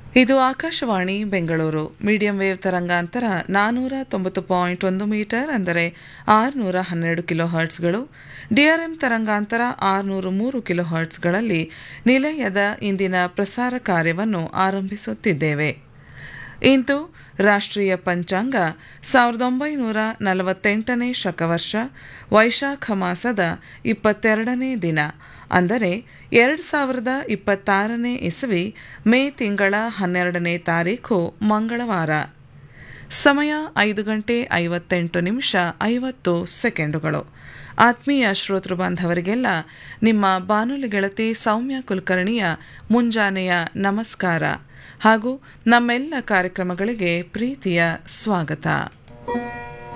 ಇದು Akashvani Bengaluru medium wave ತರಂಗಾಂತರ ನಾನ್ನೂರ ತೊಂಬತ್ತು ಪಾಯಿಂಟ್ ಒಂದು ಮೀಟರ್ ಅಂದರೆ ಆರುನೂರ ಹನ್ನೆರಡು ಕಿಲೋ ಹರ್ಟ್ಸ್ಗಳು ಡಿಆರ್ಎಂ ತರಂಗಾಂತರ ಆರುನೂರ ಮೂರು ಕಿಲೋ ಹರ್ಟ್ಸ್ಗಳಲ್ಲಿ ನಿಲಯದ ಇಂದಿನ ಪ್ರಸಾರ ಕಾರ್ಯವನ್ನು ಆರಂಭಿಸುತ್ತಿದ್ದೇವೆ ಇಂದು ರಾಷ್ಟ್ರೀಯ ಪಂಚಾಂಗ ಸಾವಿರದ ಒಂಬೈನೂರ ನಲವತ್ತೆಂಟನೇ ಶಕವರ್ಷ ವೈಶಾಖ ಮಾಸದ ಇಪ್ಪತ್ತೆರಡನೇ ದಿನ ಅಂದರೆ ಎರಡು ಸಾವಿರದ ಇಪ್ಪತ್ತಾರನೇ ಇಸವಿ ಮೇ ತಿಂಗಳ ಹನ್ನೆರಡನೇ ತಾರೀಖು ಮಂಗಳವಾರ ಸಮಯ ಐದು ಗಂಟೆ ಐವತ್ತೆಂಟು ನಿಮಿಷ ಐವತ್ತು ಸೆಕೆಂಡುಗಳು ಆತ್ಮೀಯ ಶ್ರೋತೃ ಬಾಂಧವರಿಗೆಲ್ಲ ನಿಮ್ಮ ಬಾನುಲಿ ಗೆಳತಿ ಸೌಮ್ಯ ಕುಲಕರ್ಣಿಯ ಮುಂಜಾನೆಯ ನಮಸ್ಕಾರ ಹಾಗೂ ನಮ್ಮೆಲ್ಲ ಕಾರ್ಯಕ್ರಮಗಳಿಗೆ ಪ್ರೀತಿಯ ಸ್ವಾಗತ